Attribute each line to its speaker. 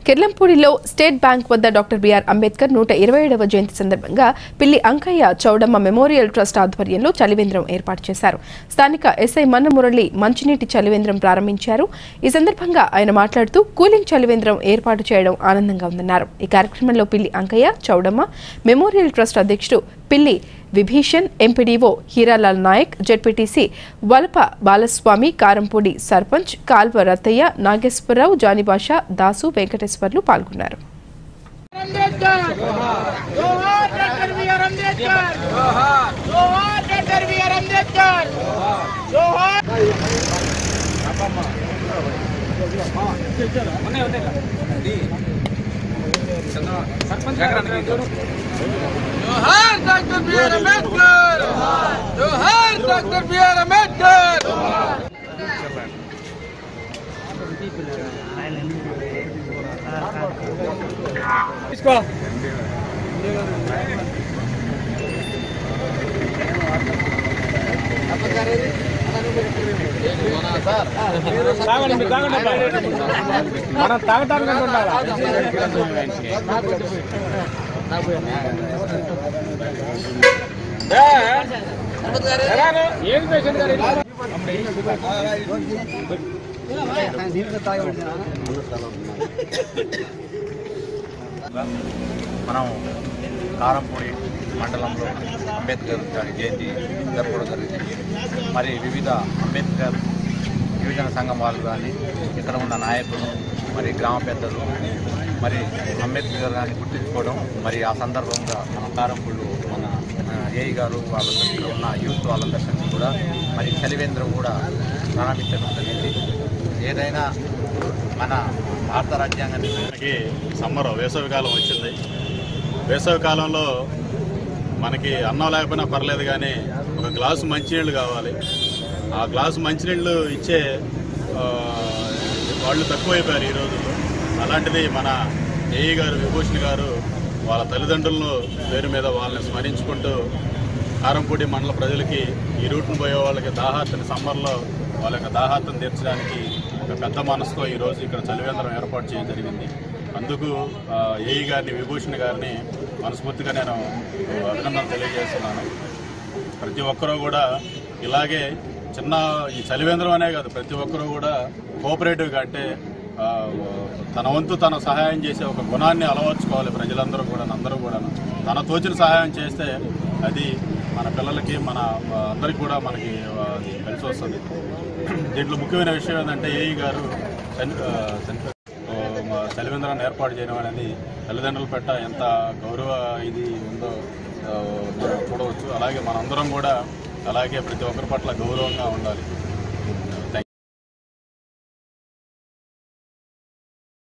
Speaker 1: కిర్లంపూడిలో state bank వద్ద doctor B R Ambedkar నూట ఇరవై ఏడవ జయంతి సందర్భంగా పిల్లి అంకయ్య చౌడమ్మ మెమోరియల్ ట్రస్ట్ ఆధ్వర్యంలో చలివేంద్రం ఏర్పాటు చేశారు స్థానిక ఎస్ఐ మన్న మురళి మంచినీటి చలివేంద్రం ప్రారంభించారు ఈ సందర్భంగా ఆయన మాట్లాడుతూ కూలింగ్ చలివేంద్రం ఏర్పాటు చేయడం ఆనందంగా ఉందన్నారు ఈ కార్యక్రమంలో పిల్లి అంకయ్య చౌడమ్మ మెమోరియల్ ట్రస్ట్ అధ్యక్షుడు పిల్లి విభీషణ్ ఎంపీడీఓ హీరాలాల్ నాయక్ జెడ్పీటీసీ వలప బాలస్వామి కారంపూడి సర్పంచ్ కాల్వ రత్తయ్య నాగేశ్వరరావు జానిబాషా దాసు వెంకటేశ్వర్లు పాల్గొన్నారు
Speaker 2: అంబేద్కర్ జోహార్ డాక్టర్ బిఆర్ అంబేద్కర్ జోహార్ జోహార్ డాక్టర్ బిఆర్ అంబేద్కర్ జోహార్ జోహార్ డాక్టర్ బిఆర్ అంబేద్కర్ జోహార్ డాక్టర్ బిఆర్ అంబేద్కర్
Speaker 3: మనం తాగటానికి ఉండాలి ఏం పేషెంట్ గారు
Speaker 4: మనం కారంపూడి మండలంలో అంబేద్కర్ గారి జయంతి జరపడం జరిగింది మరి వివిధ అంబేద్కర్ యువజన సంఘం వాళ్ళు కానీ ఇక్కడ ఉన్న నాయకులు మరి గ్రామ పెద్దలు మరి అంబేద్కర్ గారిని గుర్తించుకోవడం మరి ఆ సందర్భంగా మన కారంపూడి మన ఏఈ గారు వాళ్ళందరూ ఇక్కడ ఉన్న యూత్ వాళ్ళందరి కలిసి కూడా మరి చలివేంద్రం కూడా ప్రారంభించడం జరిగింది ఏదైనా మన భారత రాజ్యాంగాన్ని
Speaker 5: మనకి సమ్మర్ వేసవికాలం వచ్చింది వేసవికాలంలో మనకి అన్నం లేకపోయినా పర్లేదు కానీ ఒక గ్లాసు మంచినీళ్ళు కావాలి ఆ గ్లాసు మంచినీళ్ళు ఇచ్చే ఆ, వాళ్ళు తక్కువైపోయారు ఈ రోజుల్లో అలాంటిది మన ఏఈ గారు విభూషణ్ గారు వాళ్ళ తల్లిదండ్రులను పేరు మీద వాళ్ళని స్మరించుకుంటూ కారంపూడి మండల ప్రజలకి ఈ రూట్ను పోయే వాళ్ళకి దాహార్తని సమ్మర్లో వాళ్ళ యొక్క దాహార్తను తీర్చడానికి ఒక పెద్ద మనసుతో ఈరోజు ఇక్కడ చలివేంద్రం ఏర్పాటు చేయడం జరిగింది అందుకు ఆ, ఏఈ గారిని విభూషణ్ గారిని మనస్ఫూర్తిగా నేను అభినందనలు తెలియజేస్తున్నాను ప్రతి ఒక్కరూ కూడా ఇలాగే చిన్న ఈ చలివేంద్రం అనే కాదు ప్రతి ఒక్కరూ కూడా కోఆపరేటివ్గా అంటే ఆ, తన వంతు తన సహాయం చేసే ఒక గుణాన్ని అలవర్చుకోవాలి ప్రజలందరూ కూడా అందరూ కూడా తన తోచిన సహాయం చేస్తే అది మన పిల్లలకి మన ఆ, అందరికీ కూడా మనకి ఆ, అది కలిసి వస్తుంది దీంట్లో ముఖ్యమైన విషయం ఏంటంటే ఏఈ గారు చని ఆ, చనిపోయి ఆ, మా చలివేంద్రాన్ని ఏర్పాటు చేయడం అనేది తల్లిదండ్రుల పెట్ట ఎంత గౌరవ ఇది ఉందో ఆ, మనం చూడవచ్చు అలాగే మనందరం కూడా అలాగే ప్రతి ఒక్కరి పట్ల గౌరవంగా ఉండాలి